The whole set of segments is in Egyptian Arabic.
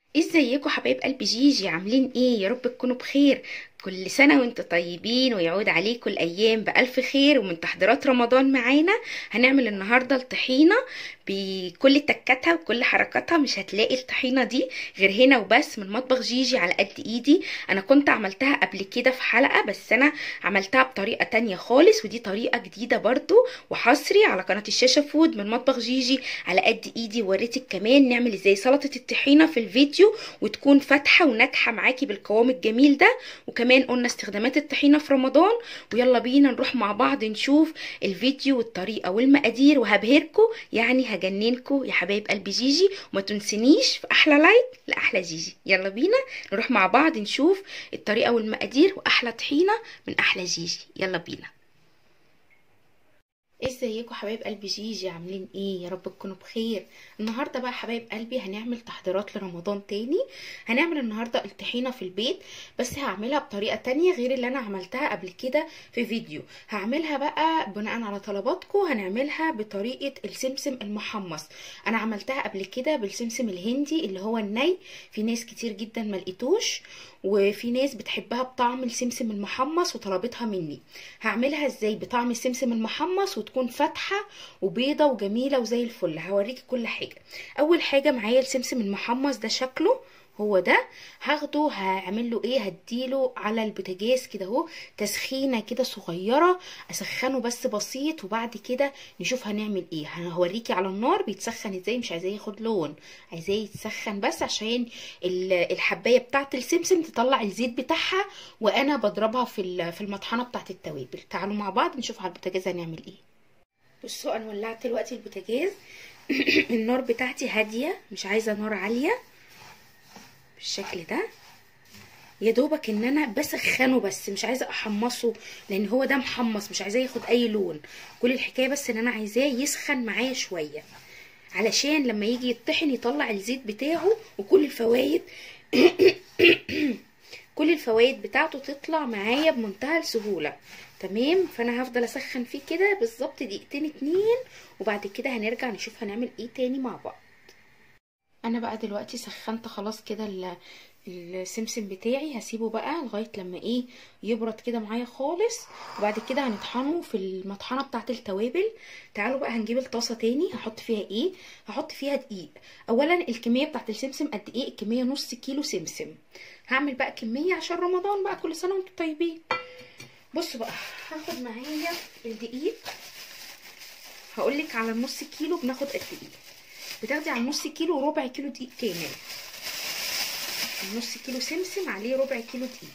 ازيكم حبايب قلب جيجي عاملين ايه يا رب تكونوا بخير كل سنة وانتم طيبين ويعود عليكم الأيام بألف خير ومن تحضيرات رمضان معانا هنعمل النهاردة الطحينة بكل تكاتها وكل حركاتها مش هتلاقي الطحينة دي غير هنا وبس من مطبخ جيجي على قد ايدي انا كنت عملتها قبل كده في حلقة بس انا عملتها بطريقة تانية خالص ودي طريقة جديدة برضو وحصري على قناة الشاشة فود من مطبخ جيجي على قد ايدي وريتك كمان نعمل ازاي سلطة الطحينة في الفيديو وتكون فاتحة وناجحة معاكي بالقوام الجميل ده وكمان قلنا استخدامات الطحينة في رمضان ويلا بينا نروح مع بعض نشوف الفيديو والطريقة والمقادير وهبهركم يعني هجننكم يا حبايب قلبي جيجي وما تنسنيش في احلى لايك لاحلى جيجي يلا بينا نروح مع بعض نشوف الطريقة والمقادير واحلى طحينة من احلى جيجي يلا بينا ازيكم حبايب قلبي جيجي عاملين ايه يا رب تكونوا بخير النهارده بقى حبايب قلبي هنعمل تحضيرات لرمضان تاني هنعمل النهارده الطحينه في البيت بس هعملها بطريقه تانية غير اللي انا عملتها قبل كده في فيديو هعملها بقى بناء على طلباتكم هنعملها بطريقه السمسم المحمص انا عملتها قبل كده بالسمسم الهندي اللي هو الني في ناس كتير جدا ما لقيتوش وفي ناس بتحبها بطعم السمسم المحمص وطلبتها مني هعملها ازاي بطعم السمسم المحمص وتكون فاتحه وبيضه وجميله وزي الفل هوريكي كل حاجه اول حاجه معايا السمسم المحمص ده شكله هو ده هاخده هعمل له ايه هديله على البوتاجاز كده اهو تسخينه كده صغيره اسخنه بس بسيط وبعد كده نشوف هنعمل ايه هوريكي على النار بيتسخن ازاي مش عايزاه ياخد لون عايزاه يتسخن بس عشان الحبايه بتاعه السمسم تطلع الزيت بتاعها وانا بضربها في في المطحنه بتاعه التوابل تعالوا مع بعض نشوف على البوتاجاز هنعمل ايه بصوا انا ولعت دلوقتي البوتاجاز النار بتاعتي هاديه مش عايزه نار عاليه بالشكل ده يا دوبك ان انا بسخنه بس مش عايزه احمصه لان هو ده محمص مش عايزاه ياخد اي لون كل الحكايه بس ان انا عايزاه يسخن معايا شويه علشان لما يجي يطحن يطلع الزيت بتاعه وكل الفوايد كل الفوايد بتاعته تطلع معايا بمنتهى السهوله تمام فانا هفضل اسخن فيه كده بالظبط دقيقتين اتنين وبعد كده هنرجع نشوف هنعمل ايه تاني مع بعض انا بقى دلوقتي سخنت خلاص كده السمسم بتاعي هسيبه بقى لغايه لما ايه يبرد كده معايا خالص وبعد كده هنطحنه في المطحنه بتاعه التوابل تعالوا بقى هنجيب الطاسه تاني هحط فيها ايه هحط فيها دقيق اولا الكميه بتاعه السمسم قد ايه الكميه نص كيلو سمسم هعمل بقى كميه عشان رمضان بقى كل سنه وانتم طيبين بصوا بقى هاخد معايا الدقيق هقولك على النص كيلو بناخد قد ايه بتاخدي على النص كيلو ربع كيلو دقيق كامل النص كيلو سمسم عليه ربع كيلو دقيق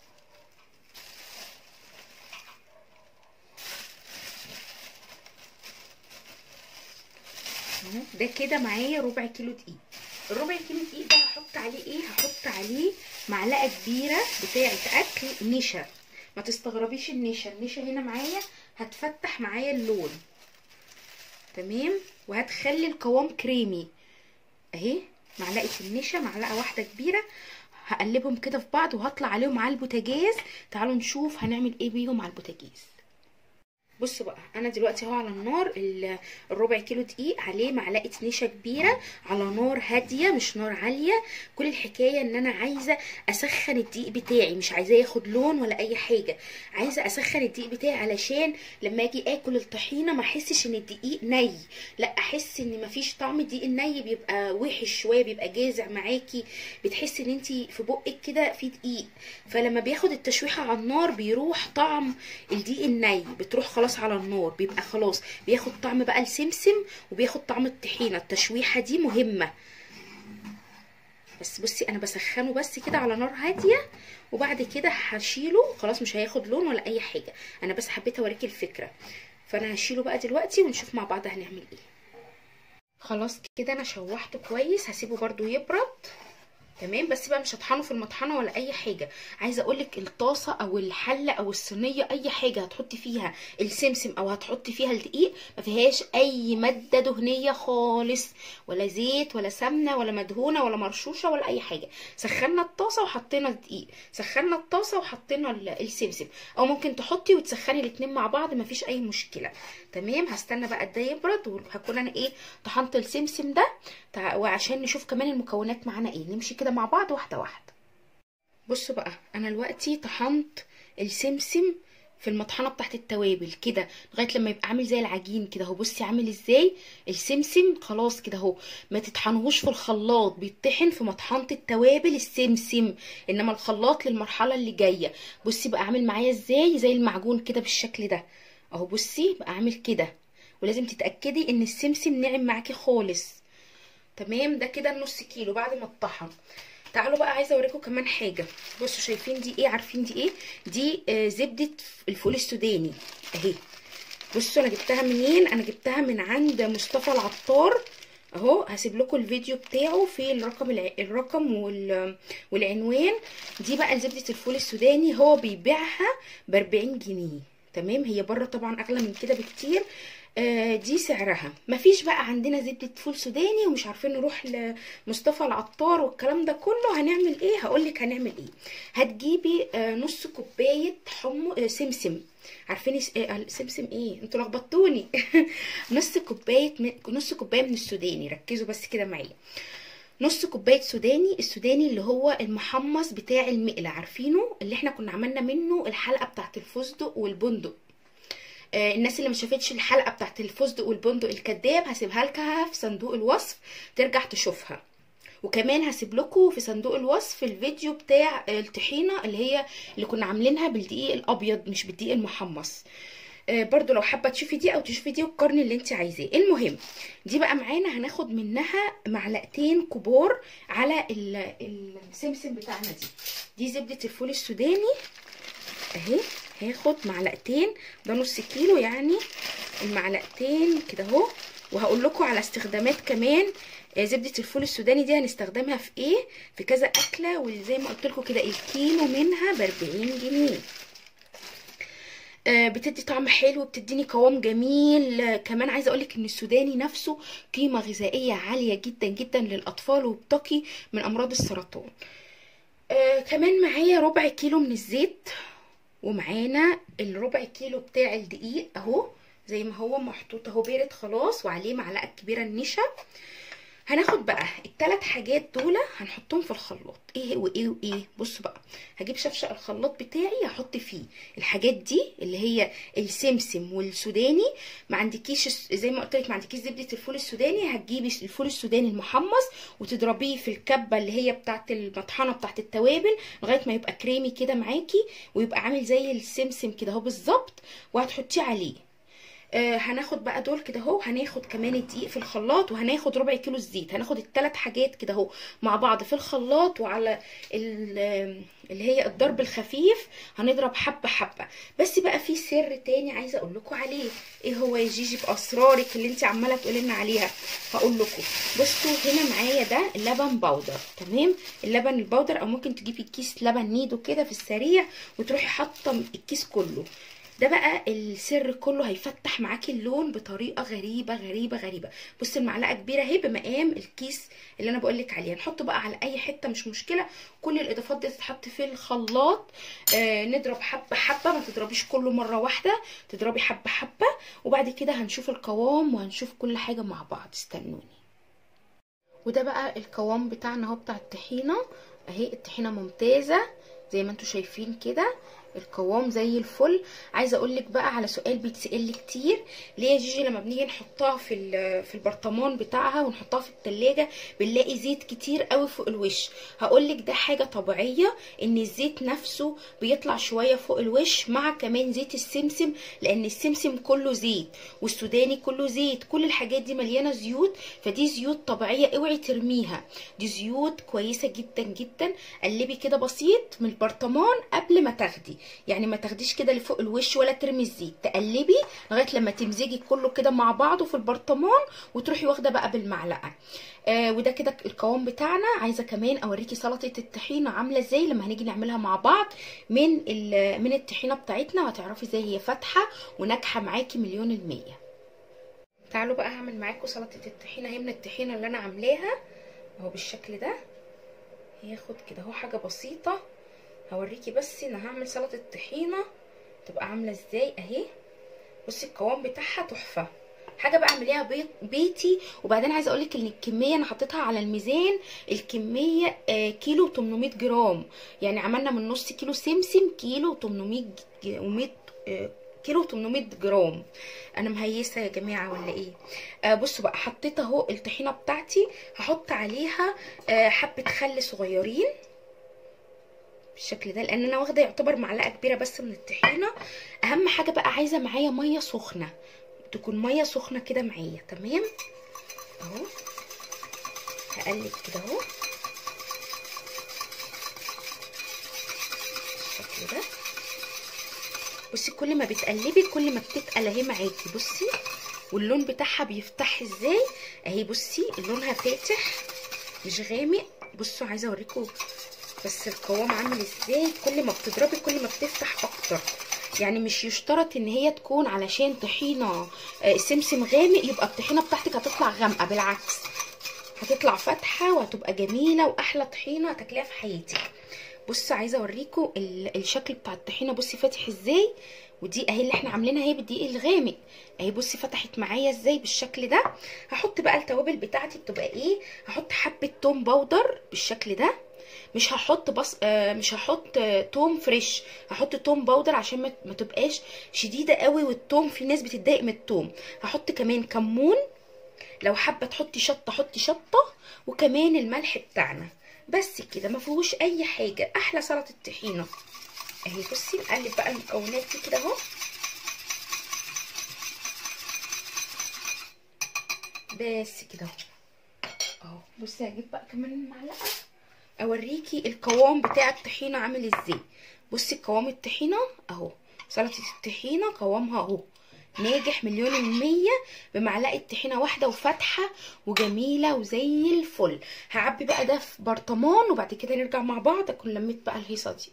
ده كده معايا ربع كيلو دقيق الربع كيلو دقيق ده هحط عليه ايه هحط عليه معلقه كبيره بتاعه اكل نشا ما تستغربيش النشا النشا هنا معايا هتفتح معايا اللون تمام وهتخلي القوام كريمي اهي معلقه النشا معلقه واحده كبيره هقلبهم كده في بعض وهطلع عليهم على البوتاجاز تعالوا نشوف هنعمل ايه بيهم على البوتاجاز بصوا بقى انا دلوقتي اهو على النار الربع كيلو دقيق عليه معلقه نشا كبيره على نار هاديه مش نار عاليه كل الحكايه ان انا عايزه اسخن الدقيق بتاعي مش عايزاه ياخد لون ولا اي حاجه عايزه اسخن الدقيق بتاعي علشان لما اجي اكل الطحينه ما احسش ان الدقيق ني لا احس ان مفيش طعم الدقيق الني بيبقى وحش شويه بيبقى جازع معاكي بتحسي ان انت في بقك كده في دقيق فلما بياخد التشويحه على النار بيروح طعم الدقيق الني بتروح خلاص على النار بيبقى خلاص بياخد طعم بقى السمسم وبياخد طعم الطحينه التشويحه دي مهمه بس بصي انا بسخنه بس كده على نار هاديه وبعد كده هشيله خلاص مش هياخد لون ولا اي حاجه انا بس حبيت اوريكي الفكره فانا هشيله بقى دلوقتي ونشوف مع بعض هنعمل ايه خلاص كده انا شوحته كويس هسيبه برده يبرد تمام بس بقى مش هطحنه في المطحنه ولا اي حاجه عايزه اقولك الطاسه او الحله او الصينيه اي حاجه هتحطي فيها السمسم او هتحطي فيها الدقيق ما فيهاش اي ماده دهنيه خالص ولا زيت ولا سمنه ولا مدهونه ولا مرشوشه ولا اي حاجه سخنا الطاسه وحطينا الدقيق سخنا الطاسه وحطينا السمسم او ممكن تحطي وتسخني الاتنين مع بعض ما فيش اي مشكله تمام هستنى بقى ده يبرد وهكون انا ايه طحنت السمسم ده وعشان نشوف كمان المكونات معانا ايه نمشي كده كده مع بعض واحده واحده بصوا بقى انا دلوقتي طحنت السمسم في المطحنه بتاعت التوابل كده لغايه لما يبقى عامل زي العجين كده اهو بصي عامل ازاي السمسم خلاص كده اهو ما تطحنهوش في الخلاط بيطحن في مطحنه التوابل السمسم انما الخلاط للمرحله اللي جايه بصي بقى عامل معايا ازاي زي المعجون كده بالشكل ده اهو بصي بقى عامل كده ولازم تتاكدي ان السمسم ناعم معاكي خالص تمام ده كده النص كيلو بعد ما اتطحن تعالوا بقى عايزه اوريكم كمان حاجه بصوا شايفين دي ايه عارفين دي ايه دي آه زبده الفول السوداني اهي بصوا انا جبتها منين انا جبتها من عند مصطفى العطار اهو هسيب لكم الفيديو بتاعه في الرقم الع... الرقم وال... والعنوان دي بقى زبده الفول السوداني هو بيبيعها ب 40 جنيه تمام هي بره طبعا اغلى من كده بكتير آه دي سعرها مفيش بقى عندنا زبده فول سوداني ومش عارفين نروح لمصطفى العطار والكلام ده كله هنعمل ايه هقولك هنعمل ايه هتجيبي آه نص كوبايه حمو آه سمسم عارفين آه سمسم ايه انتوا لخبطتوني نص كوبايه من... نص كوبايه من السوداني ركزوا بس كده معايا نص كوبايه سوداني السوداني اللي هو المحمص بتاع المقله عارفينه اللي احنا كنا عملنا منه الحلقه بتاعت الفستق والبندق آه الناس اللي ما شافتش الحلقه بتاعت الفستق والبندق الكذاب هسيبها لكم في صندوق الوصف ترجع تشوفها وكمان هسيب لكم في صندوق الوصف الفيديو بتاع الطحينه اللي هي اللي كنا عاملينها بالدقيق الابيض مش بالدقيق المحمص آه برضو لو حابه تشوفي دي او تشوفي دي والقرن اللي انت عايزاه المهم دي بقى معانا هناخد منها معلقتين كبار على السمسم بتاعنا دي دي زبده الفول السوداني اهي هاخد معلقتين ده نص كيلو يعني المعلقتين كده اهو وهقول لكم على استخدامات كمان زبده الفول السوداني دي هنستخدمها في ايه في كذا اكله وزي ما قلت لكم كده الكيلو منها ب 40 جنيه بتدي طعم حلو بتديني قوام جميل كمان عايزه اقولك ان السوداني نفسه قيمه غذائيه عاليه جدا جدا للاطفال وبتقي من امراض السرطان آه كمان معايا ربع كيلو من الزيت ومعانا الربع كيلو بتاع الدقيق اهو زي ما هو محطوط اهو بارد خلاص وعليه معلقه كبيره النشا هناخد بقى الثلاث حاجات دول هنحطهم في الخلاط ايه وايه وايه بصوا بقى هجيب شفشق الخلاط بتاعي هحط فيه الحاجات دي اللي هي السمسم والسوداني ما عندكيش زي ما قلت لك ما عندكيش زبده الفول السوداني هتجيبي الفول السوداني المحمص وتضربيه في الكبه اللي هي بتاعه المطحنه بتاعه التوابل لغايه ما يبقى كريمي كده معاكي ويبقى عامل زي السمسم كده اهو بالظبط وهتحطيه عليه آه هناخد بقى دول كده اهو هناخد كمان الدقيق في الخلاط وهناخد ربع كيلو الزيت هناخد الثلاث حاجات كده اهو مع بعض في الخلاط وعلى اللي هي الضرب الخفيف هنضرب حبه حبه بس بقى في سر تاني عايزه اقول لكم عليه ايه هو يا جيجي باسرارك اللي انت عماله تقولي لنا عليها هقول لكم بصوا هنا معايا ده اللبن بودر تمام اللبن البودر او ممكن تجيبي كيس لبن نيدو كده في السريع وتروحي حاطه الكيس كله ده بقى السر كله هيفتح معاكي اللون بطريقه غريبه غريبه غريبه بصي المعلقه كبيره اهي بمقام الكيس اللي انا بقولك عليه نحطه بقى على اي حته مش مشكله كل الاضافات دي تتحط في الخلاط آه نضرب حبه حبه ما تضربيش كله مره واحده تضربي حبه حبه وبعد كده هنشوف القوام وهنشوف كل حاجه مع بعض استنوني وده بقى القوام بتاعنا اهو بتاع الطحينه اهي الطحينه ممتازه زي ما انتم شايفين كده القوام زي الفل عايزه اقول لك بقى على سؤال بيتسال لي كتير ليه يا جيجي لما بنيجي نحطها في في البرطمان بتاعها ونحطها في التلاجة بنلاقي زيت كتير قوي فوق الوش هقول لك ده حاجه طبيعيه ان الزيت نفسه بيطلع شويه فوق الوش مع كمان زيت السمسم لان السمسم كله زيت والسوداني كله زيت كل الحاجات دي مليانه زيوت فدي زيوت طبيعيه اوعي ترميها دي زيوت كويسه جدا جدا قلبي كده بسيط من البرطمان قبل ما تاخدي يعني ما تاخديش كده لفوق الوش ولا ترمي الزيت تقلبي لغايه لما تمزجي كله كده مع بعضه في البرطمان وتروحي واخده بقى بالمعلقه آه وده كده القوام بتاعنا عايزه كمان اوريكي سلطه الطحينه عامله ازاي لما هنيجي نعملها مع بعض من من الطحينه بتاعتنا وهتعرفي ازاي هي فاتحه وناجحه معاكي مليون الميه تعالوا بقى هعمل معاكم سلطه الطحينه هي من الطحينه اللي انا عاملاها اهو بالشكل ده هياخد كده اهو حاجه بسيطه هوريكي بس ان هعمل سلطه الطحينه تبقى عامله ازاي اهي بصي القوام بتاعها تحفه حاجه بقى اعمليها بيت بيتي وبعدين عايزه اقول لك ان الكميه انا حطيتها على الميزان الكميه آه كيلو 800 جرام يعني عملنا من نص كيلو سمسم كيلو 800 و100 آه كيلو 800 جرام انا مهيسه يا جماعه ولا ايه آه بصوا بقى حطيت اهو الطحينه بتاعتي هحط عليها آه حبه خل صغيرين بالشكل ده لان انا واخده يعتبر معلقه كبيره بس من الطحينه اهم حاجه بقى عايزه معايا ميه سخنه تكون ميه سخنه كده معايا تمام اهو هقلب كده اهو بالشكل ده بصي كل ما بتقلبي كل ما بتتقل اهي معاكي بصي واللون بتاعها بيفتح ازاي اهي بصي لونها فاتح مش غامق بصوا عايزه اوريكم بس القوام عامل ازاي كل ما بتضربي كل ما بتفتح اكتر يعني مش يشترط ان هي تكون علشان طحينه سمسم غامق يبقى الطحينه بتاعتك هتطلع غامقه بالعكس هتطلع فاتحه وهتبقى جميله واحلى طحينه تاكليها في حياتك بصوا عايزه اوريكم الشكل بتاع الطحينه بصي فاتح ازاي ودي اهي اللي احنا عاملينها اهي بالدقيق الغامق اهي بصي فتحت معايا ازاي بالشكل ده هحط بقى التوابل بتاعتي بتبقى ايه هحط حبه توم باودر بالشكل ده مش هحط بص آه مش هحط آه توم فريش هحط توم باودر عشان ما, ما تبقاش شديده قوي والتوم في ناس بتتضايق من التوم هحط كمان كمون لو حابه تحطي شطه حطي شطه وكمان الملح بتاعنا بس كده ما فيهوش اي حاجه احلى سلطه طحينه اهي بصي نقلب بقى المكونات دي كده اهو بس كده اهو اهو بصي هجيب بقى كمان المعلقه اوريكي القوام بتاع الطحينه عامل ازاي بصي قوام الطحينه اهو سلطه الطحينه قوامها اهو ناجح مليون المية بمعلقة طحينة واحدة وفاتحة وجميلة وزي الفل هعبي بقى ده في برطمان وبعد كده نرجع مع بعض اكون لميت بقى الهيصة دي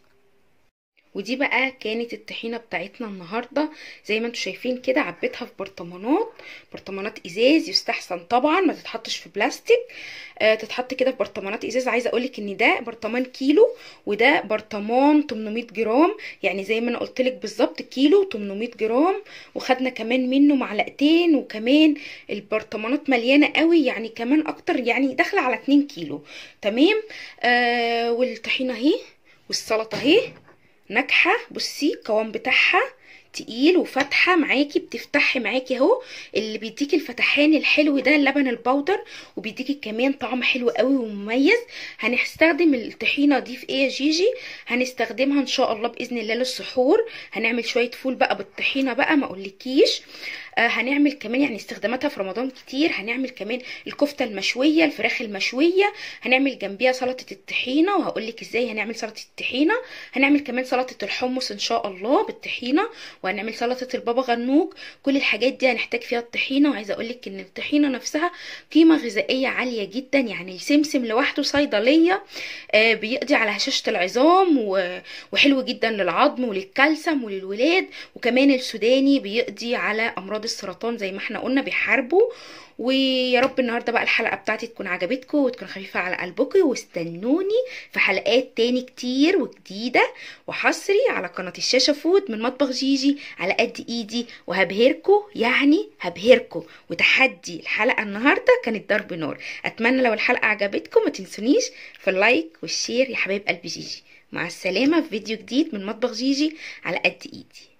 ودي بقى كانت الطحينه بتاعتنا النهارده زي ما انتم شايفين كده عبيتها في برطمانات برطمانات ازاز يستحسن طبعا ما تتحطش في بلاستيك آه تتحط كده في برطمانات ازاز عايزه اقولك ان ده برطمان كيلو وده برطمان 800 جرام يعني زي ما انا قلت لك بالظبط كيلو 800 جرام وخدنا كمان منه معلقتين وكمان البرطمانات مليانه قوي يعني كمان اكتر يعني داخله على 2 كيلو تمام آه والطحينه اهي والسلطه اهي ناجحه بصي القوام بتاعها تقيل وفاتحه معاكي بتفتحي معاكي اهو اللي بيديكي الفتحان الحلو ده اللبن البودر وبيديكي كمان طعم حلو قوي ومميز هنستخدم الطحينه دي في ايه يا جيجي هنستخدمها ان شاء الله باذن الله للسحور هنعمل شويه فول بقى بالطحينه بقى ما اقولكيش آه هنعمل كمان يعني استخداماتها في رمضان كتير هنعمل كمان الكفته المشويه الفراخ المشويه هنعمل جنبيها سلطه الطحينه وهقولك ازاي هنعمل سلطه الطحينه هنعمل كمان سلطه الحمص ان شاء الله بالطحينه وهنعمل سلطه البابا غنوج كل الحاجات دي هنحتاج فيها الطحينه وعايزه اقولك ان الطحينه نفسها قيمه غذائيه عاليه جدا يعني السمسم لوحده صيدليه آه بيقضي على هشاشه العظام وحلو جدا للعظم وللكالسيوم وللولاد وكمان السوداني بيقضي على امراض السرطان زي ما احنا قلنا بيحاربوا ويا رب النهارده بقى الحلقه بتاعتي تكون عجبتكم وتكون خفيفه على قلبكم واستنوني في حلقات تاني كتير وجديده وحصري على قناه الشاشه فود من مطبخ جيجي على قد ايدي وهبهركم يعني هبهركم وتحدي الحلقه النهارده كانت ضرب نار اتمنى لو الحلقه عجبتكم ما تنسونيش في اللايك والشير يا حبايب قلب جيجي مع السلامه في فيديو جديد من مطبخ جيجي على قد ايدي